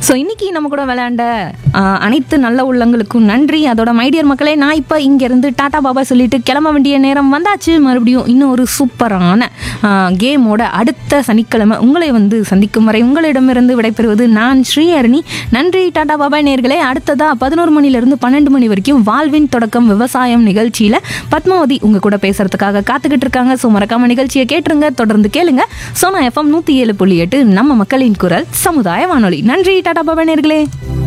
so இன்னைக்கு நம்ம கூட விளையாண்ட ஆ, அனைத்து நல்ல உள்ளங்களுக்கும் நன்றி அதோட மைடியர் மக்களே நான் இப்போ இங்கேருந்து டாடா பாபா சொல்லிட்டு கிளம்ப வேண்டிய நேரம் வந்தாச்சு மறுபடியும் இன்னும் ஒரு சூப்பரான கேமோட அடுத்த சனிக்கிழமை உங்களை வந்து சந்திக்கும் வரை உங்களிடமிருந்து விடைபெறுவது நான் ஸ்ரீஹரணி நன்றி டாடா பாபா நேர்களே அடுத்ததா பதினோரு மணிலேருந்து பன்னெண்டு மணி வரைக்கும் வாழ்வின் தொடக்கம் விவசாயம் நிகழ்ச்சியில் பத்மாவதி உங்க கூட பேசுறதுக்காக காத்துக்கிட்டு இருக்காங்க ஸோ மறக்காம நிகழ்ச்சியை கேட்டுருங்க தொடர்ந்து கேளுங்க சோனா எஃப்எம் நூற்றி ஏழு புள்ளி எட்டு நம்ம மக்களின் குரல் சமுதாய வானொலி நன்றி டாடா பாபா நேர்களே